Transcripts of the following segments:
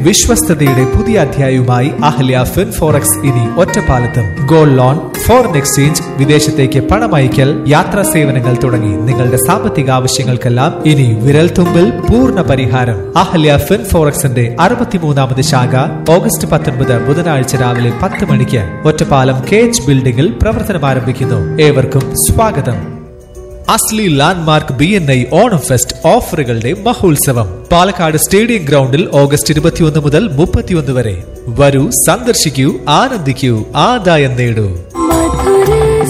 വിശ്വസ്തയുടെ പുതിയ അധ്യായവുമായി Ahalya fin forex ഇനി ഒറ്റപ്പാലത്തും ഗോൾഡ് ലോൺ ഫോറിൻ എക്സ്ചേഞ്ച് വിദേശത്തേക്ക് പണം അയക്കൽ യാത്രാ സേവനങ്ങൾ തുടങ്ങി നിങ്ങളുടെ സാമ്പത്തിക ആവശ്യങ്ങൾക്കെല്ലാം ഇനി വിരൽ തുമ്പിൽ പൂർണ്ണ പരിഹാരം അഹല്യ ഫിൻ ഫോറക്സിന്റെ അറുപത്തിമൂന്നാമത് ശാഖ ഓഗസ്റ്റ് പത്തൊൻപത് ബുധനാഴ്ച രാവിലെ പത്ത് മണിക്ക് ഒറ്റപ്പാലം കെ എച്ച് ബിൽഡിംഗിൽ പ്രവർത്തനം ആരംഭിക്കുന്നു ഏവർക്കും സ്വാഗതം അസ്ലി landmark B N I Onam fest ഓഫറുകളുടെ മഹോത്സവം പാലക്കാട് സ്റ്റേഡിയം ഗ്രൗണ്ടിൽ ഓഗസ്റ്റ് ഇരുപത്തിയൊന്ന് മുതൽ മുപ്പത്തിയൊന്ന് വരെ വരൂ സന്ദർശിക്കൂ ആനന്ദിക്കൂ ആദായം നേടൂ മധുര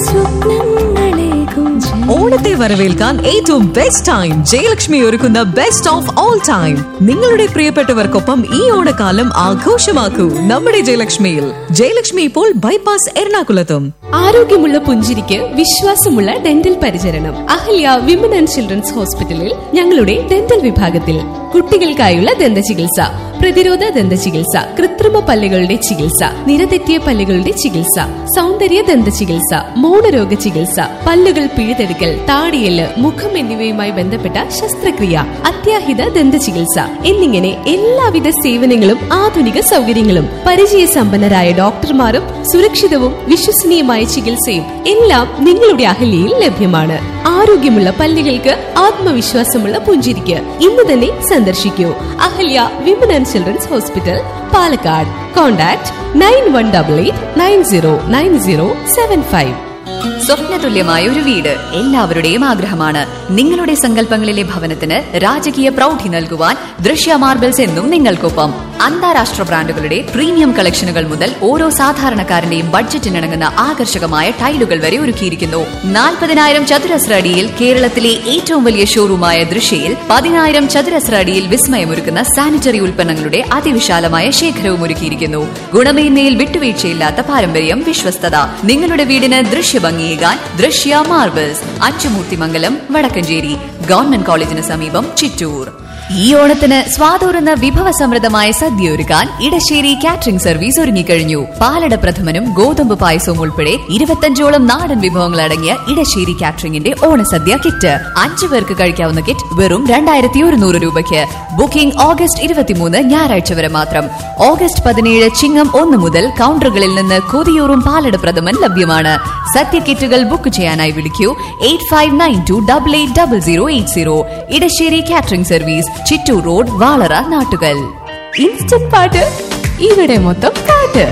സ്വപ്നങ്ങളേകും ഓണത്തെ വരവേൽക്കാൻ ഏറ്റവും ബെസ്റ്റ് ടൈം ജയലക്ഷ്മി ഒരുക്കുന്ന ബെസ്റ്റ് ഓഫ് ഓൾ ടൈം നിങ്ങളുടെ പ്രിയപ്പെട്ടവർക്കൊപ്പം ഈ ഓണക്കാലം ആഘോഷമാക്കൂ നമ്മുടെ ജയലക്ഷ്മിയിൽ ജയലക്ഷ്മി ഇപ്പോൾ ബൈപ്പാസ് എറണാകുളത്തും ആരോഗ്യമുള്ള പുഞ്ചിരിക്ക് വിശ്വാസമുള്ള ഡെന്റൽ പരിചരണം അഹല്യ വിമൻ ആൻഡ് ചിൽഡ്രൻസ് ഹോസ്പിറ്റലിൽ ഞങ്ങളുടെ ഡെന്റൽ വിഭാഗത്തിൽ കുട്ടികൾക്കായുള്ള ദന്ത ചികിത്സ പ്രതിരോധ ദന്ത ചികിത്സ കൃത്രിമ പല്ലുകളുടെ ചികിത്സ നിരതെറ്റിയ പല്ലുകളുടെ ചികിത്സ സൗന്ദര്യ ദന്ത ചികിത്സ മൗനരോഗ ചികിത്സ പല്ലുകൾ പിഴുതെടുക്കൽ താടിയല് മുഖം എന്നിവയുമായി ബന്ധപ്പെട്ട ശസ്ത്രക്രിയ അത്യാഹിത ദന്ത ചികിത്സ എന്നിങ്ങനെ എല്ലാവിധ സേവനങ്ങളും ആധുനിക സൗകര്യങ്ങളും പരിചയസമ്പന്നരായ ഡോക്ടർമാരും സുരക്ഷിതവും വിശ്വസനീയമായ ചികിത്സയും എല്ലാം നിങ്ങളുടെ അഹല്യയിൽ ലഭ്യമാണ് ആരോഗ്യമുള്ള പല്ലുകൾക്ക് ആത്മവിശ്വാസമുള്ള പുഞ്ചിരിക്ക് ഇന്ന് തന്നെ സന്ദർശിക്കൂ Ahalya women and children's hospital Palakkad contact nine one double eight nine zero nine zero seven five സ്വപ്നതുല്യമായ ഒരു വീട് എല്ലാവരുടെയും ആഗ്രഹമാണ് നിങ്ങളുടെ സങ്കല്പങ്ങളിലെ ഭവനത്തിന് രാജകീയ പ്രൗഢി നൽകുവാൻ ദൃശ്യ മാർബിൾസ് എന്നും നിങ്ങൾക്കൊപ്പം അന്താരാഷ്ട്ര ബ്രാൻഡുകളുടെ പ്രീമിയം കളക്ഷനുകൾ മുതൽ ഓരോ സാധാരണക്കാരന്റെയും ബഡ്ജറ്റിനിണങ്ങുന്ന ആകർഷകമായ ടൈലുകൾ വരെ ഒരുക്കിയിരിക്കുന്നു നാൽപ്പതിനായിരം ചതുരശ്ര അടിയിൽ കേരളത്തിലെ ഏറ്റവും വലിയ ഷോറൂമായ ദൃശ്യയിൽ പതിനായിരം ചതുരശ്ര അടിയിൽ വിസ്മയമൊരുക്കുന്ന സാനിറ്ററി ഉൽപ്പന്നങ്ങളുടെ അതിവിശാലമായ ശേഖരവും ഒരുക്കിയിരിക്കുന്നു ഗുണമേന്മയിൽ വിട്ടുവീഴ്ചയില്ലാത്ത പാരമ്പര്യം വിശ്വസ്തത നിങ്ങളുടെ വീടിന് ദൃശ്യഭംഗിയേകാൻ ദൃശ്യ മാർബിൾസ് അച്ചുമൂർത്തിമംഗലം വടക്കഞ്ചേരി ഗവൺമെന്റ് കോളേജിന് സമീപം ചിറ്റൂർ ഈ ഓണത്തിന് സ്വാതൂറുന്ന വിഭവസമൃദ്ധമായ സദ്യ ഒരുക്കാൻ ഇടശ്ശേരി കാറ്ററിംഗ് സർവീസ് ഒരുങ്ങിക്കഴിഞ്ഞു പാലട പ്രഥമനും ഗോതമ്പ് പായസവും ഉൾപ്പെടെ ഇരുപത്തഞ്ചോളം നാടൻ വിഭവങ്ങൾ അടങ്ങിയ ഇടശ്ശേരി കാറ്ററിംഗിന്റെ ഓണസദ്യ കിറ്റ് അഞ്ചു പേർക്ക് കഴിക്കാവുന്ന കിറ്റ് വെറും രണ്ടായിരത്തി ഒരുന്നൂറ് രൂപയ്ക്ക് ബുക്കിംഗ് ഓഗസ്റ്റ് ഇരുപത്തിമൂന്ന് ഞായറാഴ്ച വരെ മാത്രം ഓഗസ്റ്റ് പതിനേഴ് ചിങ്ങം ഒന്ന് മുതൽ കൗണ്ടറുകളിൽ നിന്ന് കൊതിയൂറും പാലട പ്രഥമൻ ലഭ്യമാണ് സദ്യ കിറ്റുകൾ ബുക്ക് ചെയ്യാനായി വിളിക്കൂ eight five nine two double eight double zero eight zero Edassery catering service Chittur road Valara Nattukal instant പാട്ട് ഇവിടെ മൊത്തം പാട്ട്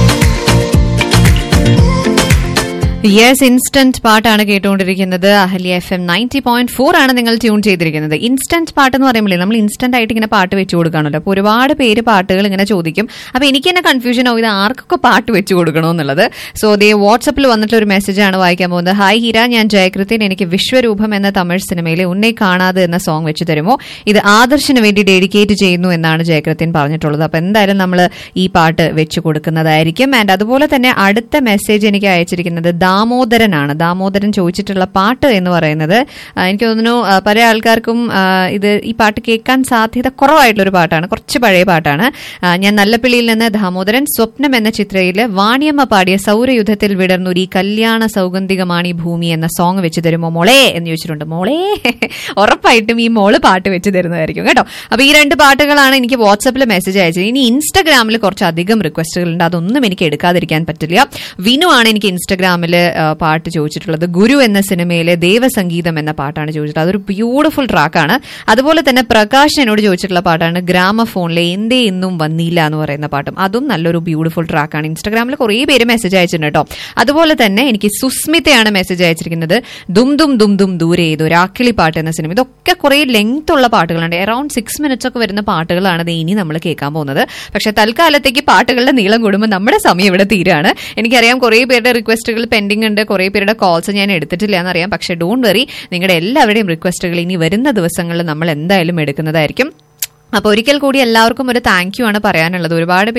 യെസ് ഇൻസ്റ്റന്റ് പാട്ടാണ് കേട്ടുകൊണ്ടിരിക്കുന്നത് Ahalya F M ninety point four ആണ് നിങ്ങൾ ട്യൂൺ ചെയ്തിരിക്കുന്നത് ഇൻസ്റ്റന്റ് പാട്ട് എന്ന് പറയുമ്പോൾ നമ്മൾ ഇൻസ്റ്റന്റ് ആയിട്ട് ഇങ്ങനെ പാട്ട് വെച്ച് കൊടുക്കുകയാണല്ലോ അപ്പോൾ ഒരുപാട് പേര് പാട്ടുകൾ ഇങ്ങനെ ചോദിക്കും അപ്പോൾ എനിക്ക് തന്നെ കൺഫ്യൂഷൻ ആവും ഇത് ആർക്കൊക്കെ പാട്ട് വെച്ച് കൊടുക്കണമെന്നുള്ളത് സോ ദേ വാട്സപ്പിൽ വന്നിട്ടുള്ള ഒരു മെസ്സേജാണ് വായിക്കാൻ പോകുന്നത് ഹായ് ഹീര ഞാൻ ജയകൃത്യൻ എനിക്ക് വിശ്വരൂപം എന്ന തമിഴ് സിനിമയിലെ ഉന്നെ കാണാതെ എന്ന സോങ് വെച്ച് തരുമോ ഇത് ആദർശിന് വേണ്ടി ഡെഡിക്കേറ്റ് ചെയ്യുന്നു എന്നാണ് ജയകൃത്യൻ പറഞ്ഞിട്ടുള്ളത് അപ്പോൾ എന്തായാലും നമ്മൾ ഈ പാട്ട് വെച്ച് കൊടുക്കുന്നതായിരിക്കും ആൻഡ് അതുപോലെ തന്നെ അടുത്ത മെസ്സേജ് എനിക്ക് അയച്ചിരിക്കുന്നത് ദാമോദരനാണ് ദാമോദരൻ ചോദിച്ചിട്ടുള്ള പാട്ട് എന്ന് പറയുന്നത് ആ, എനിക്ക് തോന്നുന്നു ആ, പല ആൾക്കാർക്കും ആ, ഇത് ഈ പാട്ട് കേൾക്കാൻ സാധ്യത കുറവായിട്ടുള്ള ഒരു പാട്ടാണ് കുറച്ച് പഴയ പാട്ടാണ് ആ, ഞാൻ നല്ലപ്പിള്ളിയിൽ നിന്ന് ദാമോദരൻ സ്വപ്നം എന്ന ചിത്രയിൽ വാണിയമ്മ പാടിയ സൗരയുദ്ധത്തിൽ വിടർന്നൊരു ഈ കല്യാണ സൗഗന്ധികമാണ് ഈ ഭൂമി എന്ന സോങ് വെച്ച് തരുമോ മോളെ എന്ന് ചോദിച്ചിട്ടുണ്ട് മോളെ ഉറപ്പായിട്ടും ഈ മോള് പാട്ട് വെച്ച് തരുന്നതായിരിക്കും കേട്ടോ അപ്പൊ ഈ രണ്ട് പാട്ടുകളാണ് എനിക്ക് വാട്സപ്പിൽ മെസ്സേജ് അയച്ചത് ഇനി ഇൻസ്റ്റാഗ്രാമിൽ കുറച്ചധികം റിക്വസ്റ്റുകൾ ഉണ്ട് അതൊന്നും എനിക്ക് എടുക്കാതിരിക്കാൻ പറ്റില്ല വിനു ആണ് എനിക്ക് ഇൻസ്റ്റാഗ്രാമിൽ പാട്ട് ചോദിച്ചിട്ടുള്ളത് ഗുരു എന്ന സിനിമയിലെ ദേവസംഗീതം എന്ന പാട്ടാണ് ചോദിച്ചിട്ടുള്ളത് അതൊരു ബ്യൂട്ടിഫുൾ ട്രാക്കാണ് അതുപോലെ തന്നെ പ്രകാശ് എന്നോട് ചോദിച്ചിട്ടുള്ള പാട്ടാണ് ഗ്രാമഫോണിലെ എന്തേ ഇന്നും വന്നില്ല എന്ന് പറയുന്ന പാട്ടും അതും നല്ലൊരു ബ്യൂട്ടിഫുൾ ട്രാക്കാണ് ഇൻസ്റ്റാഗ്രാമിൽ കുറേ പേര് മെസ്സേജ് അയച്ചിട്ടുണ്ട് കേട്ടോ അതുപോലെ തന്നെ എനിക്ക് സുസ്മിതയാണ് മെസ്സേജ് അയച്ചിരിക്കുന്നത് ദും ദും ദും ദും ദൂരെ ഏതോ രാക്കിളി പാട്ട് എന്ന സിനിമ ഇതൊക്കെ കുറേ ലെങ്ത് ഉള്ള പാട്ടുകളുണ്ട് അറൌണ്ട് സിക്സ് മിനിറ്റ്സ് ഒക്കെ വരുന്ന പാട്ടുകളാണ് ദേ ഇനി നമ്മൾ കേൾക്കാൻ പോകുന്നത് പക്ഷെ തൽക്കാലത്തേക്ക് പാട്ടുകളുടെ നീളം കൂടുമ്പോൾ നമ്മുടെ സമയം ഇവിടെ തീരാണ് എനിക്കറിയാം കുറേ പേരുടെ റിക്വസ്റ്റുകൾ പെൻഡിങ് ഉണ്ട് കുറേ പേരുടെ കോൾസ് ഞാൻ എടുത്തിട്ടില്ല എന്നറിയാം പക്ഷെ ഡോണ്ട് വെറി നിങ്ങളുടെ എല്ലാവരുടെയും റിക്വസ്റ്റുകൾ ഇനി വരുന്ന ദിവസങ്ങളിൽ നമ്മൾ എന്തായാലും എടുക്കുന്നതായിരിക്കും അപ്പോൾ ഒരിക്കൽ കൂടി എല്ലാവർക്കും ഒരു താങ്ക് യു ആണ് പറയാനുള്ളത് ഒരുപാട്